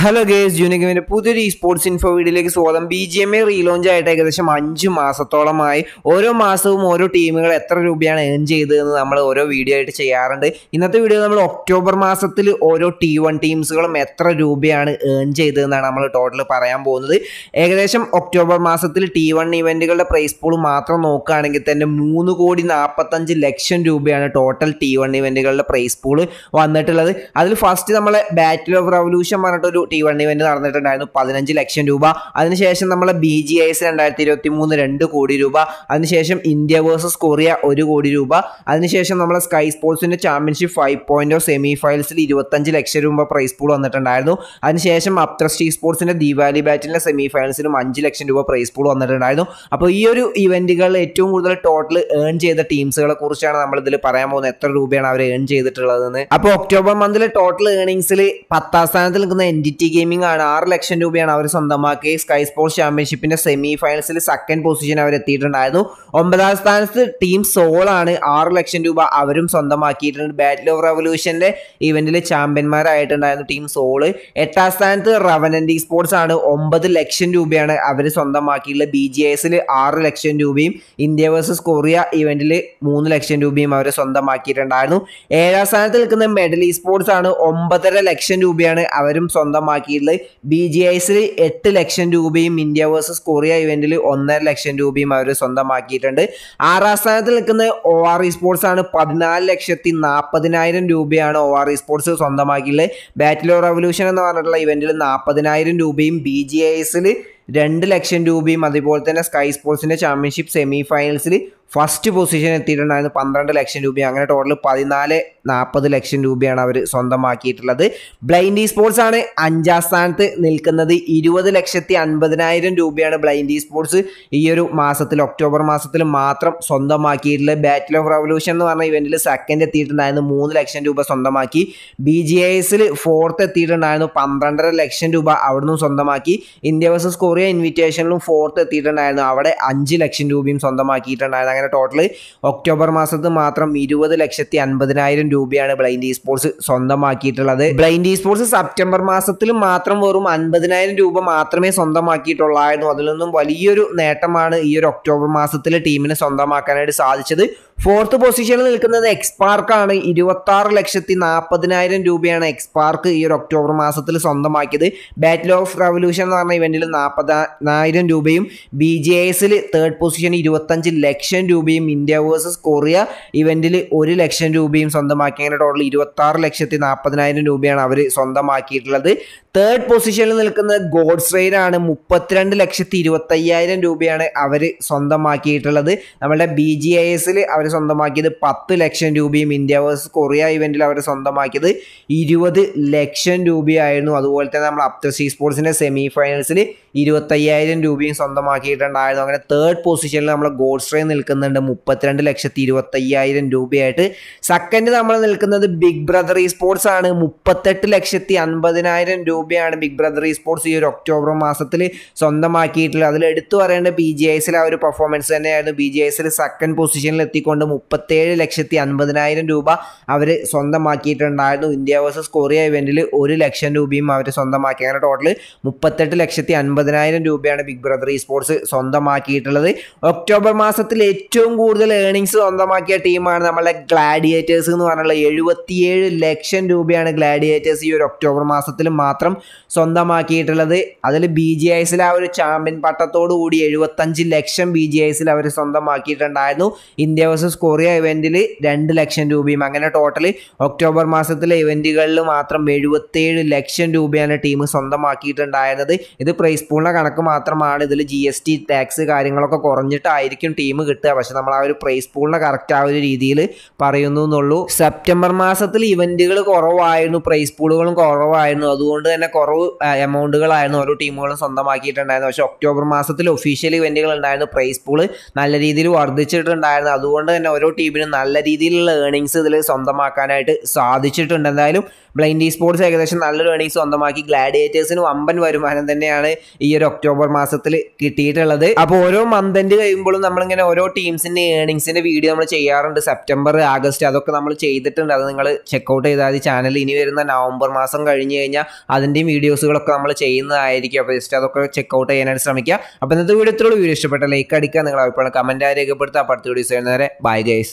hello guys ജൂനിഗമിന്റെ പുതിയൊരു ഈ sports info വീഡിയോയിലേക്ക് സ്വാഗതം B G M I relaunch ആയിട്ട് ഏകദേശം അഞ്ച് മാസത്തോളമായി ഓരോ മാസവും ഓരോ ടീമുകൾ എത്ര രൂപയാണ് ഏൺ ചെയ്തതെന്ന് നമ്മൾ ഓരോ വീഡിയോ ആയിട്ട് ചെയ്യാറുണ്ട് ഇന്നത്തെ വീഡിയോ നമ്മൾ ഒക്ടോബർ മാസത്തിൽ ഓരോ ടി വൺ ടീംസുകളും എത്ര രൂപയാണ് ഏൺ ചെയ്തതെന്നാണ് നമ്മൾ ടോട്ടൽ പറയാൻ പോകുന്നത് ഏകദേശം ഒക്ടോബർ മാസത്തിൽ ടി വൺ ഇവന്റുകളുടെ പ്രൈസ് പൂൾ മാത്രം നോക്കുകയാണെങ്കിൽ തന്നെ മൂന്ന് കോടി നാൽപ്പത്തഞ്ച് ലക്ഷം രൂപയാണ് ടോട്ടൽ ടി വൺ ഇവന്റുകളുടെ പ്രൈസ് പൂൾ വന്നിട്ടുള്ളത് അതിൽ ഫസ്റ്റ് നമ്മളെ ബാറ്റിൽ ഓഫ് റവല്യൂഷൻ പറഞ്ഞിട്ടൊരു ടി വൺ ഇവന്റ് നടന്നിട്ടുണ്ടായിരുന്നു പതിനഞ്ച് ലക്ഷം രൂപ അതിനുശേഷം നമ്മളെ ബി ജി ഐ എസ് രണ്ടായിരത്തി ഇരുപത്തി മൂന്ന് രണ്ട് കോടി രൂപ അതിനുശേഷം ഇന്ത്യ വേഴ്സസ് കൊറിയ ഒരു കോടി രൂപ അതിനുശേഷം നമ്മളെ സ്കൈ സ്പോർട്സിന്റെ ചാമ്പ്യൻഷിപ്പ് ഫൈവ് പോയിന്റ് സെമി ഫൈനൽസിൽ ഇരുപത്തഞ്ച് ലക്ഷം രൂപ പ്രൈസ് പൂൾ വന്നിട്ടുണ്ടായിരുന്നു അതിനുശേഷം അപ്ത്ര സ്റ്റി സ്പോർട്സിന്റെ ദീപാവലി ബാറ്റിലെ സെമി ഫൈനൽസിലും അഞ്ച് ലക്ഷം രൂപ പ്രൈസ് പൂൾ വന്നിട്ടുണ്ടായിരുന്നു അപ്പോൾ ഈ ഒരു ഇവന്റുകളിൽ ഏറ്റവും കൂടുതൽ ടോട്ടൽ ഏൺ ചെയ്ത ടീംസുകളെ കുറിച്ചാണ് നമ്മൾ ഇതിൽ പറയാൻ പോകുന്നത് എത്ര രൂപയാണ് അവർ ഏൺ ചെയ്തിട്ടുള്ളതെന്ന് അപ്പോൾ ഒക്ടോബർ മന്തിലെ ടോട്ടൽ ഏണിംഗ്സിൽ പത്താം സ്ഥാനത്ത് നിൽക്കുന്ന എൻ ഡി ടി ഗെയിമിംഗ് ആണ് ആറ് ലക്ഷം രൂപയാണ് അവർ സ്വന്തമാക്കി സ്കൈ സ്പോർട്സ് ചാമ്പ്യൻഷിപ്പിന്റെ സെമി ഫൈനൽസിൽ സെക്കൻഡ് പൊസിഷൻ അവർ എത്തിയിട്ടുണ്ടായിരുന്നു ഒമ്പതാം സ്ഥാനത്ത് ടീം സോൾ ആണ് ആറ് ലക്ഷം രൂപ അവരും സ്വന്തമാക്കിയിട്ടുണ്ട് ബാറ്റിൽ ഓഫ് റവല്യൂഷന്റെ ഇവന്റിൽ ചാമ്പ്യന്മാരായിട്ടുണ്ടായിരുന്നു ടീം സോള് എട്ടാം സ്ഥാനത്ത് റവനൻഡി സ്പോർട്സ് ആണ് ഒമ്പത് ലക്ഷം രൂപയാണ് അവർ സ്വന്തമാക്കിയിട്ടുള്ളത് ബി ജി എസിൽ ആറ് ലക്ഷം രൂപയും ഇന്ത്യ വേഴ്സസ് കൊറിയ ഇവന്റിൽ മൂന്ന് ലക്ഷം രൂപയും അവർ സ്വന്തമാക്കിയിട്ടുണ്ടായിരുന്നു ഏഴാം സ്ഥാനത്ത് നിൽക്കുന്ന മെഡലി സ്പോർട്സ് ആണ് ഒമ്പതര ലക്ഷം രൂപയാണ് അവരും സ്വന്തമാക്കിയിട്ടുള്ളത് ബി ജി ഐസിൽ എട്ട് ലക്ഷം രൂപയും ഇന്ത്യ വേഴ്സസ് കൊറിയ ഇവന്റിൽ ഒന്നര ലക്ഷം രൂപയും അവർ സ്വന്തമാക്കിയിട്ടുണ്ട് ആറാം സ്ഥാനത്ത് നിൽക്കുന്ന ഒ ആർ ഇ സ്പോർട്സ് ആണ് പതിനാല് ലക്ഷത്തി നാൽപ്പതിനായിരം രൂപയാണ് ഒ ആർ ഇ സ്പോർട്സ് സ്വന്തമാക്കിയിട്ടുള്ളത് ബാറ്റിൽ ഓഫ് റവല്യൂഷൻ എന്ന് പറഞ്ഞിട്ടുള്ള ഇവന്റിൽ നാൽപ്പതിനായിരം രൂപയും ബി ജി ഐസിൽ രണ്ട് ലക്ഷം രൂപയും അതുപോലെ തന്നെ സ്കൈ സ്പോർട്സിന്റെ ചാമ്പ്യൻഷിപ്പ് സെമി ഫൈനൽസിൽ ഫസ്റ്റ് പൊസിഷൻ എത്തിയിട്ടുണ്ടായിരുന്നു പന്ത്രണ്ട് ലക്ഷം രൂപ അങ്ങനെ ടോട്ടൽ പതിനാല് നാൽപ്പത് ലക്ഷം രൂപയാണ് അവർ സ്വന്തമാക്കിയിട്ടുള്ളത് ബ്ലൈൻഡ് സ്പോർട്സ് ആണ് അഞ്ചാം സ്ഥാനത്ത് നിൽക്കുന്നത് ഇരുപത് ലക്ഷത്തി അൻപതിനായിരം രൂപയാണ് ബ്ലൈൻഡ് സ്പോർട്സ് ഈ ഒരു മാസത്തിൽ ഒക്ടോബർ മാസത്തിൽ മാത്രം സ്വന്തമാക്കിയിട്ടുള്ളത് ബാറ്റിൽ ഓഫ് റവല്യൂഷൻ എന്ന് പറഞ്ഞ ഇവന്റിൽ സെക്കൻഡ് എത്തിയിട്ടുണ്ടായിരുന്നു മൂന്ന് ലക്ഷം രൂപ സ്വന്തമാക്കി ബി ജി ഐസിൽ ഫോർത്ത് എത്തിയിട്ടുണ്ടായിരുന്നു പന്ത്രണ്ടര ലക്ഷം രൂപ അവിടുന്ന് സ്വന്തമാക്കി ഇന്ത്യ വേഴ്സസ് കൊറിയ ഇൻവിറ്റേഷനിലും ഫോർത്ത് എത്തിയിട്ടുണ്ടായിരുന്നു അവിടെ അഞ്ച് ലക്ഷം രൂപയും സ്വന്തമാക്കിയിട്ടുണ്ടായിരുന്നു അങ്ങനെ ടോട്ടൽ ഒക്ടോബർ മാസത്തിൽ മാത്രം ഇരുപത് ലക്ഷത്തി അൻപതിനായിരം രൂപയാണ് ബ്ലൈൻഡ് ഇ സ്പോർട്സ് സ്വന്തമാക്കിയിട്ടുള്ളത് ബ്ലൈൻഡ് ഇ സ്പോർട്സ് സെപ്റ്റംബർ മാസത്തിൽ മാത്രം വെറും അൻപതിനായിരം രൂപ മാത്രമേ സ്വന്തമാക്കിയിട്ടുള്ളായിരുന്നു അതിൽ നിന്നും വലിയൊരു നേട്ടമാണ് ഈ ഒരു ഒക്ടോബർ മാസത്തിൽ ടീമിന് സ്വന്തമാക്കാനായിട്ട് സാധിച്ചത് ഫോർത്ത് പൊസിഷനിൽ നിൽക്കുന്നത് എക്സ്പാർക്കാണ് ഇരുപത്തി ആറ് ലക്ഷത്തി നാൽപ്പതിനായിരം രൂപയാണ് എക്സ്പാർക്ക് ഈ ഒരു ഒക്ടോബർ മാസത്തിൽ സ്വന്തമാക്കിയത് ബാറ്റിൽ ഓഫ് റവല്യൂഷൻ എന്ന് പറഞ്ഞ ഇവന്റിൽ നാൽപ്പതിനായിരം രൂപയും ബി ജി എസിൽ തേർഡ് പൊസിഷൻ ഇരുപത്തഞ്ച് ലക്ഷം രൂപയും ഇന്ത്യ വേഴ്സസ് കൊറിയ ഇവന്റിൽ ഒരു ലക്ഷം രൂപയും സ്വന്തമാക്കി അങ്ങനെ ടോട്ടൽ ഇരുപത്തി ആറ് ലക്ഷത്തി നാൽപ്പതിനായിരം രൂപയാണ് അവർ സ്വന്തമാക്കിയിട്ടുള്ളത് തേർഡ് പൊസിഷനിൽ നിൽക്കുന്നത് ഗോഡ്സ് റെയിൻ ആണ് മുപ്പത്തിരണ്ട് ലക്ഷത്തി ഇരുപത്തയ്യായിരം രൂപയാണ് അവർ സ്വന്തമാക്കിയിട്ടുള്ളത് നമ്മുടെ ബി ജി ഐ എസിൽ അവർ സ്വന്തമാക്കിയത് പത്ത് ലക്ഷം രൂപയും ഇന്ത്യ വേഴ്സസ് കൊറിയ ഇവന്റിൽ അവർ സ്വന്തമാക്കിയത് ഇരുപത് ലക്ഷം രൂപയായിരുന്നു അതുപോലെ തന്നെ നമ്മൾ അപ്റ്റർ സി സ്പോർട്സിന്റെ സെമി ഫൈനൽസിൽ ഇരുപത്തയ്യായിരം രൂപയും സ്വന്തമാക്കിയിട്ടുണ്ടായിരുന്നു അങ്ങനെ തേർഡ് പൊസിഷനിൽ നമ്മൾ ഗോഡ്സ് റെയിൻ നിൽക്കുന്നുണ്ട് മുപ്പത്തിരണ്ട് ലക്ഷത്തി ഇരുപത്തയ്യായിരം രൂപയായിട്ട് സെക്കൻഡ് നമ്മൾ നിൽക്കുന്നത് ബിഗ് ബ്രദർ ഈ സ്പോർട്സ് ആണ് മുപ്പത്തെട്ട് ലക്ഷത്തി അൻപതിനായിരം രൂപയാണ് ബിഗ് ബ്രദർ ഈ സ്പോർട്സ് ഈ ഒരു ഒക്ടോബർ മാസത്തിൽ സ്വന്തമാക്കിയിട്ടുള്ളത് അതിൽ എടുത്തു പറയേണ്ട ബി ജി ഐസിലെ ആ ഒരു പെർഫോമൻസ് തന്നെയായിരുന്നു ബി ജി ഐസിൽ സെക്കൻഡ് പൊസിഷനിൽ എത്തിക്കൊണ്ട് മുപ്പത്തേഴ് ലക്ഷത്തി അൻപതിനായിരം രൂപ അവർ സ്വന്തമാക്കിയിട്ടുണ്ടായിരുന്നു ഇന്ത്യ വേഴ്സസ് കൊറിയ ഇവന്റിൽ ഒരു ലക്ഷം രൂപയും അവർ സ്വന്തമാക്കി അങ്ങനെ ടോട്ടൽ മുപ്പത്തെട്ട് ലക്ഷത്തി അൻപതിനായിരം രൂപയാണ് ബിഗ് ബ്രദർ ഈ സ്പോർട്സ് സ്വന്തമാക്കിയിട്ടുള്ളത് ഒക്ടോബർ മാസത്തിൽ ഏറ്റവും കൂടുതൽ ഏണിങ്സ് സ്വന്തമാക്കിയ ടീമാണ് നമ്മളെ ഗ്ലാഡിയേറ്റേഴ്സ് എന്ന് പറഞ്ഞുള്ള എഴുപത്തിയേഴ് ലക്ഷം രൂപയാണ് ഗ്ലാഡിയേറ്റേഴ്സ് ഈ ഒരു ഒക്ടോബർ മാസത്തിൽ മാത്രം സ്വന്തമാക്കിയിട്ടുള്ളത് അതിൽ ബി ജി ഐസിൽ ആ ഒരു ചാമ്പ്യൻ പട്ടത്തോടു കൂടി എഴുപത്തഞ്ച് ലക്ഷം ബി ജി ഐസിൽ അവർ സ്വന്തമാക്കിയിട്ടുണ്ടായിരുന്നു ഇന്ത്യ വേഴ്സസ് കൊറിയ ഇവന്റിൽ രണ്ട് ലക്ഷം രൂപയും അങ്ങനെ ടോട്ടൽ ഒക്ടോബർ മാസത്തിലെ ഇവന്റുകളിൽ മാത്രം എഴുപത്തേഴ് ലക്ഷം രൂപയാണ് ടീം സ്വന്തമാക്കിയിട്ടുണ്ടായിരുന്നത് ഇത് പ്രൈസ് പൂളിൻ്റെ കണക്ക് മാത്രമാണ് ഇതിൽ ജി എസ് ടി ടാക്സ് കാര്യങ്ങളൊക്കെ കുറഞ്ഞിട്ടായിരിക്കും ടീം കിട്ടുക പക്ഷെ നമ്മൾ ആ ഒരു പ്രൈസ് പൂളിൻ്റെ കറക്റ്റ് ആ ഒരു രീതിയിൽ പറയുന്നു എന്നുള്ളൂ സെപ്റ്റംബർ മാസത്തിൽ ഇവന്റുകൾ കുറവായിരുന്നു പ്രൈസ് പൂളുകളും കുറവായിരുന്നു അതുകൊണ്ട് തന്നെ കുറവ് എമൗണ്ടുകളായിരുന്നു ഓരോ ടീമുകളും സ്വന്തമാക്കിയിട്ടുണ്ടായിരുന്നു പക്ഷേ ഒക്ടോബർ മാസത്തിൽ ഒഫീഷ്യൽ ഇവന്റുകൾ ഉണ്ടായിരുന്നു പ്രൈസ് പൂള് നല്ല രീതിയിൽ വർദ്ധിച്ചിട്ടുണ്ടായിരുന്നു അതുകൊണ്ട് തന്നെ ഓരോ ടീമിനും നല്ല രീതിയിലുള്ള ഏണിങ്സ് ഇതിൽ സ്വന്തമാക്കാനായിട്ട് സാധിച്ചിട്ടുണ്ട് എന്തായാലും ബ്ലൈൻഡ് സ്പോർട്സ് ഏകദേശം നല്ലൊരു ഏണിങ്സ് സ്വന്തമാക്കി ഗ്ലാഡിയേറ്റേഴ്സിന് വമ്പൻ വരുമാനം തന്നെയാണ് ഈ ഒരു ഒക്ടോബർ മാസത്തിൽ കിട്ടിയിട്ടുള്ളത് അപ്പോൾ ഓരോ മന്ത് എൻഡ് കഴിയുമ്പോഴും നമ്മളിങ്ങനെ ഓരോ ടീംസിന്റെ ഏണിങ്സിന്റെ വീഡിയോ നമ്മൾ ചെയ്യാറുണ്ട് സെപ്റ്റംബർ ആഗസ്റ്റ് അതൊക്കെ നമ്മൾ ചെയ്തിട്ടുണ്ട് അത് നിങ്ങൾ ചെക്കൗട്ട് ചെയ്താൽ മതി ചാനൽ ഇനി വരുന്ന നവംബർ മാസം കഴിഞ്ഞ് കഴിഞ്ഞാൽ അതിൻ്റെ അതിൻ്റെയും വീഡിയോസുകളൊക്കെ നമ്മൾ ചെയ്യുന്നതായിരിക്കും അപ്പോൾ ജസ്റ്റ് അതൊക്കെ ചെക്കൗട്ട് ചെയ്യാനായിട്ട് ശ്രമിക്കുക അപ്പോൾ ഇന്നത്തെ വീഡിയോ ഇത്രയുള്ള വീഡിയോ ഇഷ്ടപ്പെട്ട ലൈക്ക് അടിക്കുക നിങ്ങളുടെ അഭിപ്രായം കമൻറ്റായി രേഖപ്പെടുത്തുക അപ്പോൾ അടുത്ത വീഡിയോസ് വരുന്നവരെ ബൈ ഗൈസ്